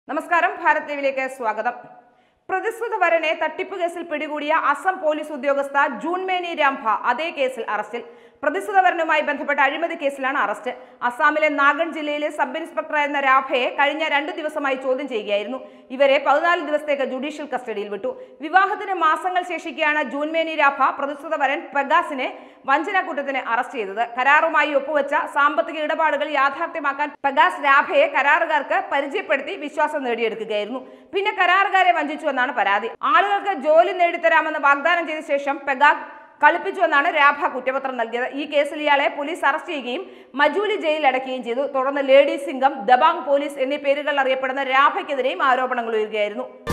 നമസ്കാരം ഭാരത് ടിവിയിലേക്ക് സ്വാഗതം പ്രതിശ്രുത വരനെ തട്ടിപ്പ് കേസിൽ പിടികൂടിയ അസം പോലീസ് ഉദ്യോഗസ്ഥ ജൂൺമേനി രാംഭ അതേ കേസിൽ അറസ്റ്റിൽ പ്രതിശ്രുത വരനുമായി ബന്ധപ്പെട്ട അഴിമതി കേസിലാണ് അറസ്റ്റ് അസാമിലെ നാഗൺ ജില്ലയിലെ സബ് ഇൻസ്പെക്ടറായിരുന്ന രാഭയെ കഴിഞ്ഞ രണ്ടു ദിവസമായി ചോദ്യം ചെയ്യുകയായിരുന്നു ഇവരെ പതിനാല് ദിവസത്തേക്ക് ജുഡീഷ്യൽ കസ്റ്റഡിയിൽ വിട്ടു വിവാഹത്തിന് മാസങ്ങൾ ശേഷിക്കെയാണ് ജൂൺമേനി രാഭ പ്രതിശ്രുത വരൻ പെഗാസിനെ വഞ്ചനാക്കുറ്റത്തിന് അറസ്റ്റ് ചെയ്തത് കരാറുമായി ഒപ്പുവെച്ച സാമ്പത്തിക ഇടപാടുകൾ യാഥാർത്ഥ്യമാക്കാൻ പെഗാസ് രാഭയെ കരാറുകാർക്ക് പരിചയപ്പെടുത്തി വിശ്വാസം നേടിയെടുക്കുകയായിരുന്നു പിന്നെ കരാറുകാരെ വഞ്ചിച്ചു എന്നാണ് പരാതി ആളുകൾക്ക് ജോലി നേടിത്തരാമെന്ന് വാഗ്ദാനം ചെയ്ത ശേഷം പെഗാസ് കളിപ്പിച്ചുവെന്നാണ് രാഭ കുറ്റപത്രം നൽകിയത് ഈ കേസിൽ ഇയാളെ പോലീസ് അറസ്റ്റ് ചെയ്യുകയും മജൂലി ജയിലിൽ അടയ്ക്കുകയും ചെയ്തു തുടർന്ന് ലേഡി സിംഗം ദബാങ് പോലീസ് എന്നീ പേരുകൾ അറിയപ്പെടുന്ന രാഭയ്ക്കെതിരെയും ആരോപണങ്ങൾ ഉയരുകയായിരുന്നു